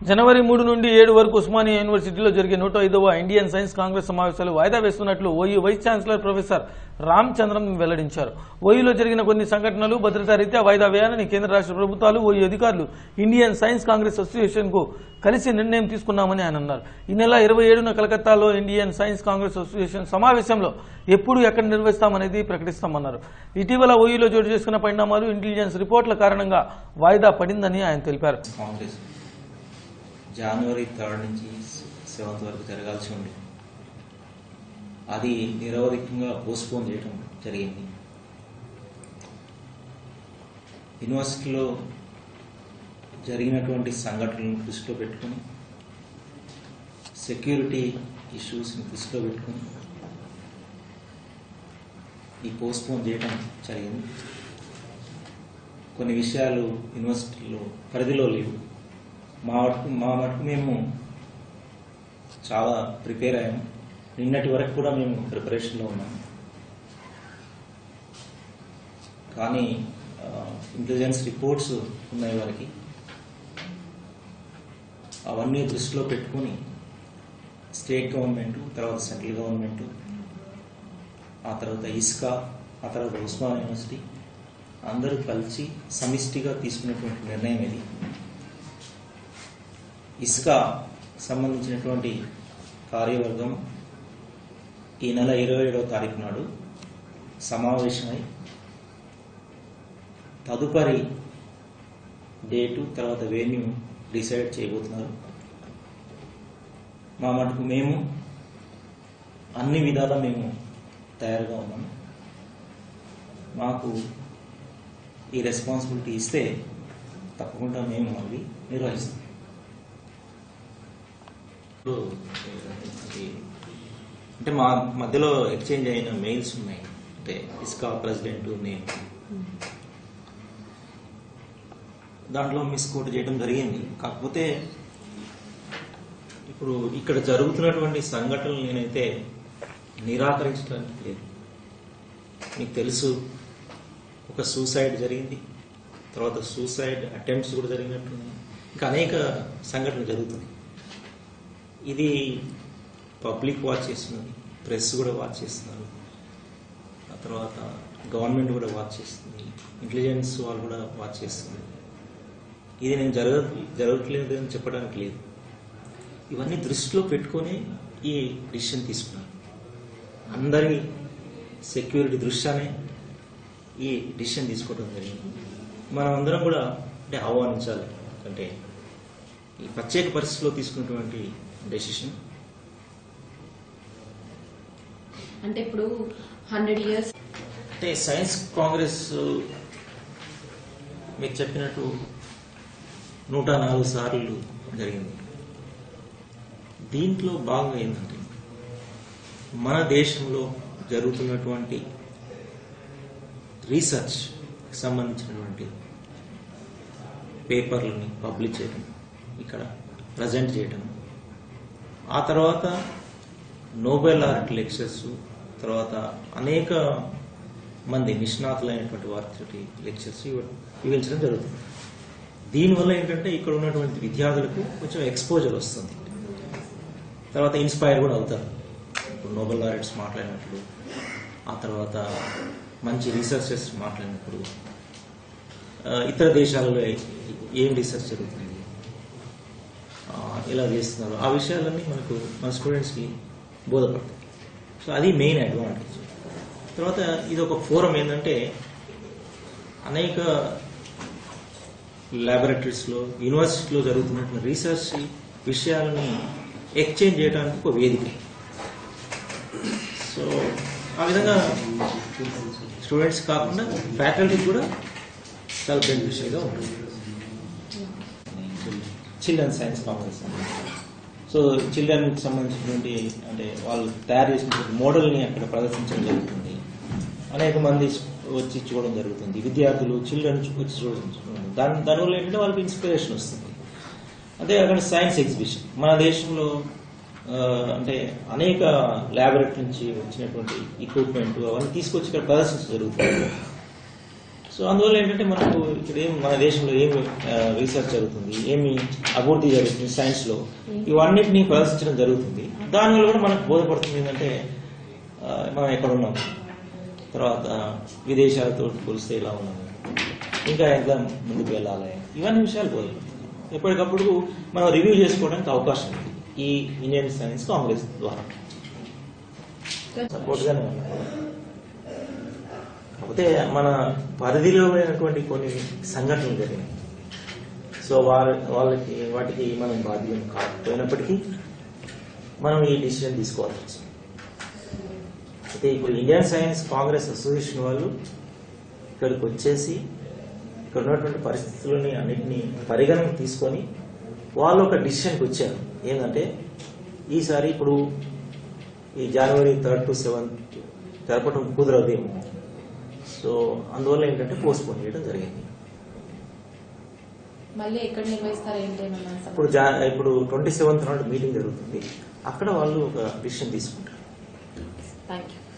జనవరి మూడు నుండి ఏడు వరకు ఉస్మానియా యూనివర్సిటీలో జరిగే నూట ఐదవ ఇండియన్ సైన్స్ కాంగ్రెస్ సమావేశాలు వాయిదా వేస్తున్నట్లు OU vice chancellor professor Ram Chandran వెల్లడించారు ఓయూలో జరిగిన కొన్ని సంఘటనలు భద్రతా రీత్యా వాయిదా వేయాలని కేంద్ర రాష్ట్ర ప్రభుత్వాలు ఓయూ అధికారులు ఇండియన్ సైన్స్ కాంగ్రెస్ అసోసియేషన్ కు కలిసి నిర్ణయం తీసుకున్నామని ఆయన అన్నారు ఈ నెల ఇరవై ఏడున కలకత్తాలో ఇండియన్ సైన్స్ కాంగ్రెస్ అసోసియేషన్ సమావేశంలో ఎప్పుడు ఎక్కడ నిర్వహిస్తామనేది ప్రకటిస్తామన్నారు ఇటీవల ఓయూలో చోటు చేసుకున్న పరిణామాలు ఇంటెలిజెన్స్ రిపోర్ట్ల కారణంగా వాయిదా పడిందని ఆయన తెలిపారు కాంగ్రెస్ జనవరి థర్డ్ నుంచి సెవెంత్ వరకు జరగాల్సి ఉంది అది నిరవధికంగా పోస్ట్పోన్ చేయడం జరిగింది యూనివర్సిటీలో జరిగినటువంటి సంఘటనలను దృష్టిలో పెట్టుకుని సెక్యూరిటీ ఇష్యూస్ని దృష్టిలో పెట్టుకుని ఈ పోస్ట్పోన్ చేయడం జరిగింది కొన్ని విషయాలు యూనివర్సిటీలో పరిధిలో లేవు మా మటుకు మా మటుకు మేము చాలా ప్రిపేర్ అయ్యాము నిన్నటి వరకు కూడా మేము ప్రిపరేషన్లో ఉన్నాము కానీ ఇంటెలిజెన్స్ రిపోర్ట్స్ ఉన్నాయి వారికి అవన్నీ దృష్టిలో పెట్టుకుని స్టేట్ గవర్నమెంట్ తర్వాత సెంట్రల్ గవర్నమెంట్ ఆ తర్వాత ఇస్కా ఆ తర్వాత ఉస్మాన్ యూనివర్సిటీ అందరూ కలిసి సమిష్టిగా తీసుకున్నటువంటి నిర్ణయం ఇది ఇస్కా సంబంధించినటువంటి కార్యవర్గం ఈ నెల ఇరవై ఏడవ తారీఖు నాడు సమావేశమై తదుపరి డేటు తర్వాత వెన్యూ డిసైడ్ చేయబోతున్నారు మా మటుకు మేము అన్ని విధాలా మేము తయారుగా ఉన్నాము మాకు ఈ రెస్పాన్సిబిలిటీ ఇస్తే తప్పకుండా మేము అవి నిర్వహిస్తాం ఇప్పుడు ఈ అంటే మా మధ్యలో ఎక్స్చేంజ్ అయిన మెయిల్స్ ఉన్నాయి అంటే ఇస్కా ప్రెసిడెంట్ నేను దాంట్లో మిస్ కోట్ చేయడం జరిగింది కాకపోతే ఇప్పుడు ఇక్కడ జరుగుతున్నటువంటి సంఘటనలు నేనైతే నిరాకరించడానికి లేదు మీకు తెలుసు ఒక సూసైడ్ జరిగింది తర్వాత సూసైడ్ అటెంప్ట్స్ కూడా జరిగినట్టుంది ఇంకా అనేక సంఘటనలు జరుగుతున్నాయి ఇది పబ్లిక్ వాచ్ చేస్తున్నది ప్రెస్ కూడా వాచ్ చేస్తున్నారు ఆ తర్వాత గవర్నమెంట్ కూడా వాచ్ చేస్తుంది ఇంటెలిజెన్స్ వాళ్ళు కూడా వాచ్ చేస్తుంది ఇది నేను జరగ జరగట్లేదు అని చెప్పడానికి లేదు ఇవన్నీ దృష్టిలో పెట్టుకొని ఈ డిసిషన్ తీసుకున్నాను అందరి సెక్యూరిటీ దృష్ట్యానే ఈ డిసిషన్ తీసుకోవడం జరిగింది మనం అందరం కూడా అంటే ఆహ్వానించాలి అంటే ఈ ప్రత్యేక పరిస్థితిలో తీసుకున్నటువంటి డెసిషన్ అంటే ఇప్పుడు హండ్రెడ్ ఇయర్స్ అంటే సైన్స్ కాంగ్రెస్ మీకు చెప్పినట్టు నూట నాలుగు సార్లు జరిగింది దీంట్లో భాగంగా ఏంటంటే మన దేశంలో జరుగుతున్నటువంటి రీసెర్చ్ సంబంధించినటువంటి పేపర్లని పబ్లిష్ చేయడం ఇక్కడ ప్రజెంట్ చేయడం ఆ తర్వాత నోబెల్ ఆర్ట్ లెక్చర్స్ తర్వాత అనేక మంది నిష్ణాతులైనటువంటి వారితోటి లెక్చర్స్ ఇవ్వించడం జరుగుతుంది దీనివల్ల ఏంటంటే ఇక్కడ ఉన్నటువంటి విద్యార్థులకు కొంచెం ఎక్స్పోజర్ వస్తుంది తర్వాత ఇన్స్పైర్ కూడా అవుతారు ఇప్పుడు నోబెల్ లారెట్స్ మాట్లాడినప్పుడు ఆ తర్వాత మంచి రీసెర్చర్స్ మాట్లాడినప్పుడు ఆ, ఇతర దేశాలలో ఏం రీసెర్చ్ జరుగుతుంది ఆ, ఎలా చేస్తున్నారు ఆ విషయాలన్నీ మనకు మన స్టూడెంట్స్కి బోధపడతాయి సో అది మెయిన్ అడ్వాంటేజ్ తర్వాత ఇది ఒక ఫోరం ఏంటంటే అనేక ల్యాబొరేటరీస్లో యూనివర్సిటీలో జరుగుతున్నటువంటి రీసెర్చ్ విషయాలని ఎక్స్చేంజ్ చేయడానికి ఒక వేదిక సో ఆ విధంగా స్టూడెంట్స్ కాకుండా ఫ్యాకల్టీకి కూడా చాలా బెనిఫిషియల్గా ఉంటుంది చిల్డ్రన్ సైన్స్ కాంగ్రెస్ సో చిల్డ్రన్కి సంబంధించినటువంటి అంటే వాళ్ళు తయారు చేసినటువంటి మోడల్ని అక్కడ ప్రదర్శించడం జరుగుతుంది అనేక మంది వచ్చి చూడడం జరుగుతుంది విద్యార్థులు చిల్డ్రన్ వచ్చి చూడడం జరుగుతుంది. దాని దానివల్ల ఏంటంటే వాళ్ళకి ఇన్స్పిరేషన్ వస్తుంది అదే అక్కడ సైన్స్ ఎగ్జిబిషన్ మన దేశంలో ఆ, అంటే అనేక ల్యాబొరేటరీ నుంచి వచ్చినటువంటి ఎక్విప్మెంట్ అవన్నీ తీసుకొచ్చి ఇక్కడ ప్రదర్శించడం జరుగుతుంది సో అందువల్ల ఏంటంటే మనకు ఇక్కడ ఏం మన దేశంలో ఏం రీసెర్చ్ జరుగుతుంది ఏమి అభివృద్ధి జరుగుతుంది సైన్స్ లో ఇవన్నిటిని ప్రదర్శించడం జరుగుతుంది దానివల్ల కూడా మనకు బోధపడుతుంది ఏంటంటే ఆ, మనం ఎక్కడ ఉన్నాం తర్వాత విదేశాలతో పోలిస్తే ఇలా ఉన్నాము ఇంకా ఎంత ముందుకు వెళ్ళాలి ఇవన్నీ విషయాలు బోధపడుతుంది ఎప్పటికప్పుడు మనం రివ్యూ చేసుకోవడానికి అవకాశం ఉంది ఈ ఇండియన్ సైన్స్ కాంగ్రెస్ ద్వారా సపోర్ట్గానే ఉన్నాయి కాకపోతే మన పరిధిలో అయినటువంటి కొన్ని సంఘటనలు జరిగినాయి సో వారి వాళ్ళకి వాటికి మనం బాధ్యం కాకపోయినప్పటికీ మనం ఈ డిసిజన్ తీసుకోవాల్సి వచ్చింది అయితే ఇప్పుడు ఇండియన్ సైన్స్ కాంగ్రెస్ అసోసియేషన్ వాళ్ళు ఇక్కడికి వచ్చేసి ఇక్కడ ఉన్నటువంటి పరిస్థితులని అన్నింటినీ పరిగణన తీసుకొని వాళ్ళు ఒక డిసిషన్కి వచ్చారు ఏంటంటే ఈసారి ఇప్పుడు ఈ జనవరి థర్డ్ టు సెవెంత్ జరపడం కుదరదేమో సో అందువల్ల ఏంటంటే పోస్ట్ పోన్ చేయడం జరిగింది మళ్ళీ ఎక్కడ నిర్వహిస్తారు ఏంటేమన్నా ఇప్పుడు జా ఇప్పుడు ట్వంటీ సెవెంత్ నాడు మీటింగ్ జరుగుతుంది అక్కడ వాళ్ళు ఒక డిసిషన్ తీసుకుంటారు థ్యాంక్ యూ